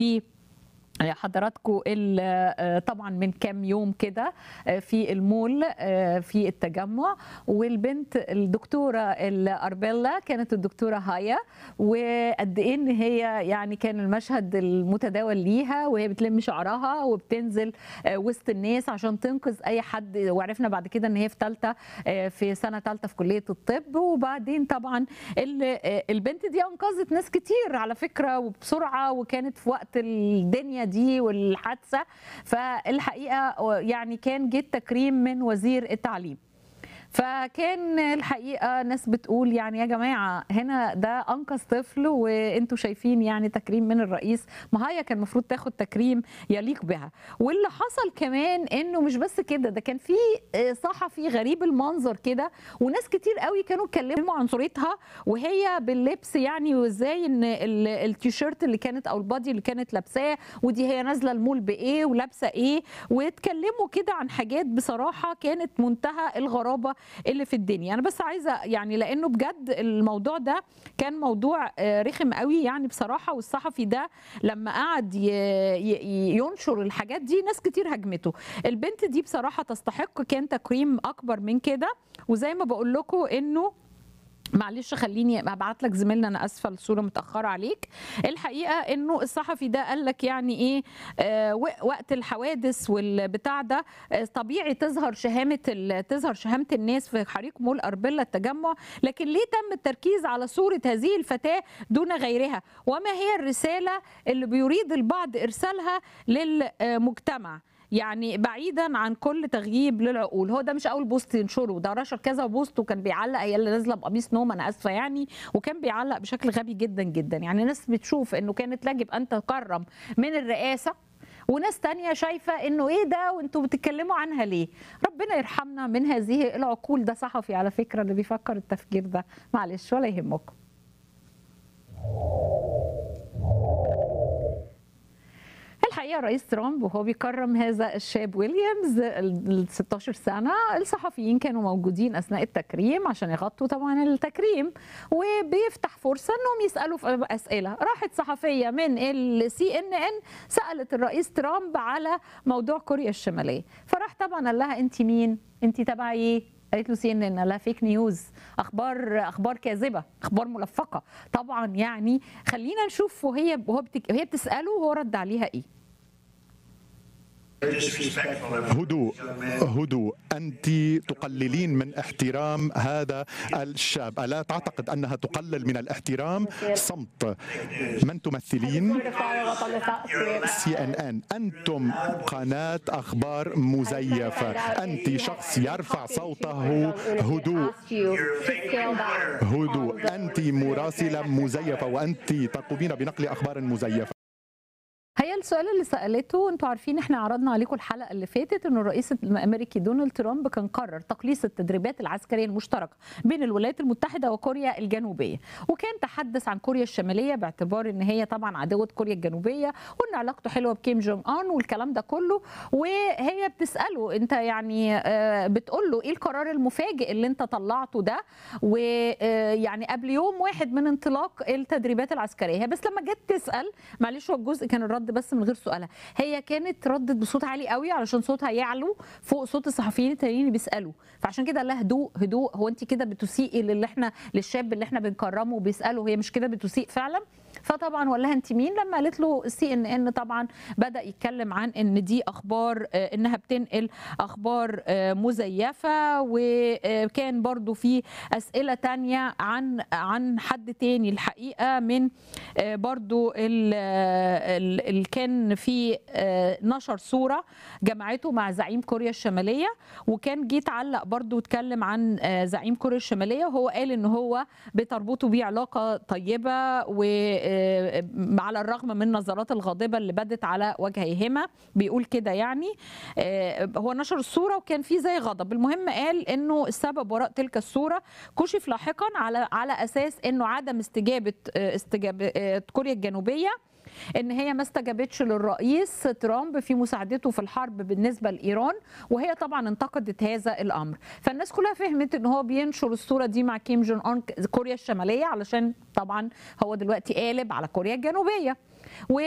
في حضراتكم طبعا من كام يوم كده في المول في التجمع والبنت الدكتوره الاربيلا كانت الدكتوره هايا وقد ايه ان هي يعني كان المشهد المتداول ليها وهي بتلم شعرها وبتنزل وسط الناس عشان تنقذ اي حد وعرفنا بعد كده ان هي في ثالثه في سنه ثالثه في كليه الطب وبعدين طبعا البنت دي انقذت ناس كتير على فكره وبسرعه وكانت في وقت الدنيا دي والحادثه فالحقيقه يعني كان جه تكريم من وزير التعليم فكان الحقيقه ناس بتقول يعني يا جماعه هنا ده انقذ طفل وانتوا شايفين يعني تكريم من الرئيس ما هي كان المفروض تاخد تكريم يليق بها واللي حصل كمان انه مش بس كده ده كان في صحفي غريب المنظر كده وناس كتير قوي كانوا اتكلموا عن صورتها وهي باللبس يعني وازاي ان التيشيرت اللي كانت او البادي اللي كانت لابساه ودي هي نازله المول بايه ولابسه ايه واتكلموا كده عن حاجات بصراحه كانت منتهى الغرابه اللي في الدنيا انا بس عايزه يعني لانه بجد الموضوع ده كان موضوع رخم قوي يعني بصراحه والصحفي ده لما قعد ينشر الحاجات دي ناس كتير هجمته البنت دي بصراحه تستحق كان تكريم اكبر من كده وزي ما بقول لكم انه معلش خليني ابعت لك زميلنا انا اسفه الصوره متاخره عليك الحقيقه انه الصحفي ده قال لك يعني ايه آه وقت الحوادث والبتاع ده آه طبيعي تظهر شهامه تظهر شهامه الناس في حريق مول اربيلا التجمع لكن ليه تم التركيز على صوره هذه الفتاه دون غيرها وما هي الرساله اللي بيريد البعض ارسالها للمجتمع يعني بعيدا عن كل تغييب للعقول هو ده مش اول بوست ينشره ده نشر كذا بوست وكان بيعلق هي اللي نازله بقميص نوم انا اسفه يعني وكان بيعلق بشكل غبي جدا جدا يعني ناس بتشوف انه كانت يجب ان تكرم من الرئاسه وناس تانية شايفة انه ايه ده وانتوا بتتكلموا عنها ليه ربنا يرحمنا من هذه العقول ده صحفي على فكرة اللي بيفكر التفكير ده معلش ولا يهمكم الحقيقه رئيس ترامب وهو بيكرم هذا الشاب ويليامز ال 16 سنه الصحفيين كانوا موجودين اثناء التكريم عشان يغطوا طبعا التكريم وبيفتح فرصه انهم يسالوا في اسئله راحت صحفيه من السي ان ان سالت الرئيس ترامب على موضوع كوريا الشماليه فراح طبعا قال لها انت مين انت تبع ايه قالت له سي ان ان لا فيك نيوز اخبار اخبار كاذبه اخبار ملفقه طبعا يعني خلينا نشوف وهي وهو بتك... وهي بتساله وهو رد عليها ايه هدوء هدوء أنت تقللين من احترام هذا الشاب ألا تعتقد أنها تقلل من الاحترام صمت من تمثلين سي ان ان أنتم قناة أخبار مزيفة أنت شخص يرفع صوته هدوء هدوء أنت مراسلة مزيفة وأنت تقومين بنقل أخبار مزيفة هي السؤال اللي سالته انتوا عارفين احنا عرضنا عليكم الحلقه اللي فاتت انه الرئيس الامريكي دونالد ترامب كان قرر تقليص التدريبات العسكريه المشتركه بين الولايات المتحده وكوريا الجنوبيه وكان تحدث عن كوريا الشماليه باعتبار ان هي طبعا عدوه كوريا الجنوبيه وان علاقته حلوه بكيم جونج ان والكلام ده كله وهي بتساله انت يعني بتقول له ايه القرار المفاجئ اللي انت طلعته ده ويعني قبل يوم واحد من انطلاق التدريبات العسكريه بس لما جت تسال معلش هو الجزء كان الرد بس من غير سؤالها هي كانت ردت بصوت عالي قوي علشان صوتها يعلو فوق صوت الصحفيين التانيين اللي بيسالوا فعشان كده لها هدوء هدوء هو انت كده بتسيئي للي احنا للشاب اللي احنا بنكرمه وبيساله هي مش كده بتسيء فعلا فطبعا ولا لها انت مين لما قالت له السي ان ان طبعا بدا يتكلم عن ان دي اخبار انها بتنقل اخبار مزيفه وكان برضو في اسئله تانية عن عن حد تاني الحقيقه من برضو ال كان في نشر صوره جمعته مع زعيم كوريا الشماليه وكان جه اتعلق برضو واتكلم عن زعيم كوريا الشماليه وهو قال ان هو بتربطه بيه علاقه طيبه و على الرغم من النظرات الغاضبه اللي بدت على وجهيهما بيقول كده يعني هو نشر الصوره وكان في زي غضب المهم قال انه السبب وراء تلك الصوره كشف لاحقا على على اساس انه عدم استجابه استجابه كوريا الجنوبيه ان هي ما استجابتش للرئيس ترامب في مساعدته في الحرب بالنسبه لايران وهي طبعا انتقدت هذا الامر فالناس كلها فهمت ان هو بينشر الصوره دي مع كيم جون اون كوريا الشماليه علشان طبعا هو دلوقتي قالب على كوريا الجنوبيه